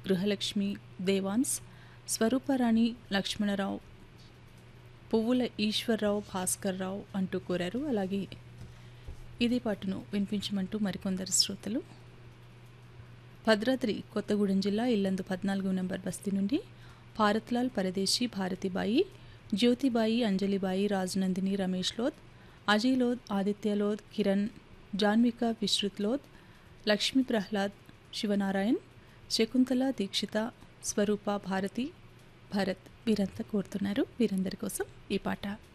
గృహలక్ష్మి దేవాన్స్ స్వరూపరాణి లక్ష్మణరావు పువ్వుల ఈశ్వర్రావు భాస్కర్రావు అంటూ కోరారు అలాగే ఇదే పాటను వినిపించమంటూ మరికొందరు శ్రోతలు భద్రాద్రి కొత్తగూడెం జిల్లా ఇల్లందు పద్నాలుగు నెంబర్ బస్తీ నుండి భారత్లాల్ పరదేశీ భారతిబాయి జ్యోతిబాయి అంజలిబాయి రాజనందిని రమేష్ లోద్ అజయ్ లోద్ ఆదిత్య లోద్ కిరణ్ జాన్విక విశ్రుత్ లోద్ లక్ష్మీ ప్రహ్లాద్ శివనారాయణ్ శకుంతల దీక్షిత స్వరూప భారతి భరత్ వీరంతా కోరుతున్నారు వీరందరి కోసం ఈ పాట